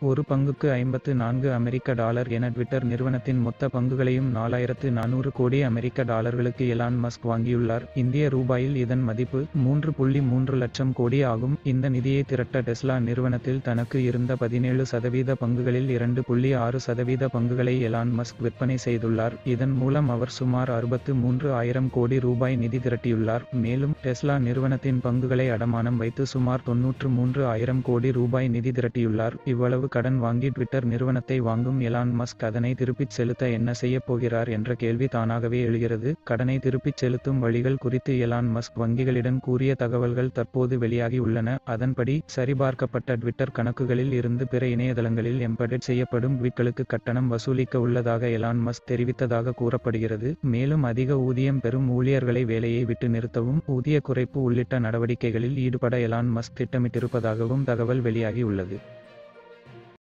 ஒரு பங்குக்கு ஐம்பத்து நான்கு அமெரிக்க டாலர் என ட்விட்டர் நிறுவனத்தின் மொத்த பங்குகளையும் நாலாயிரத்து நானூறு கோடி அமெரிக்க டாலர்களுக்கு எலான் மஸ்க் வாங்கியுள்ளார் இந்திய ரூபாயில் இதன் மதிப்பு மூன்று புள்ளி மூன்று லட்சம் கோடி ஆகும் இந்த நிதியை திரட்ட டெஸ்லா நிறுவனத்தில் தனக்கு இருந்த பதினேழு சதவீத பங்குகளில் இரண்டு புள்ளி ஆறு சதவீத பங்குகளை எலான் மஸ்க் விற்பனை செய்துள்ளார் இதன் மூலம் அவர் சுமார் அறுபத்து மூன்று ஆயிரம் கோடி ரூபாய் நிதி திரட்டியுள்ளார் மேலும் டெஸ்லா நிறுவனத்தின் பங்குகளை அடமானம் வைத்து சுமார் தொன்னூற்று மூன்று ஆயிரம் கோடி ரூபாய் நிதி திரட்டியுள்ளார் இவ்வளவு கடன் வாங்கி ட்விட்டர் நிறுவனத்தை வாங்கும் எலான் மஸ்க் அதனை திருப்பிச் செலுத்த என்ன செய்யப் போகிறார் என்ற கேள்வி தானாகவே எழுகிறது கடனை திருப்பிச் செலுத்தும் வழிகள் குறித்து எலான் மஸ்க் வங்கிகளிடம் கூறிய தகவல்கள் தற்போது வெளியாகி உள்ளன அதன்படி சரிபார்க்கப்பட்ட ட்விட்டர் கணக்குகளில் இருந்து பிற இணையதளங்களில் எம்பெடட் செய்யப்படும் ட்வீட்களுக்கு கட்டணம் வசூலிக்க உள்ளதாக எலான் மஸ்க் தெரிவித்ததாக கூறப்படுகிறது மேலும் அதிக ஊதியம் பெறும் ஊழியர்களை வேலையை விட்டு நிறுத்தவும் ஊதிய குறைப்பு உள்ளிட்ட நடவடிக்கைகளில் ஈடுபட எலான் மஸ்க் திட்டமிட்டிருப்பதாகவும் தகவல் வெளியாகி உள்ளது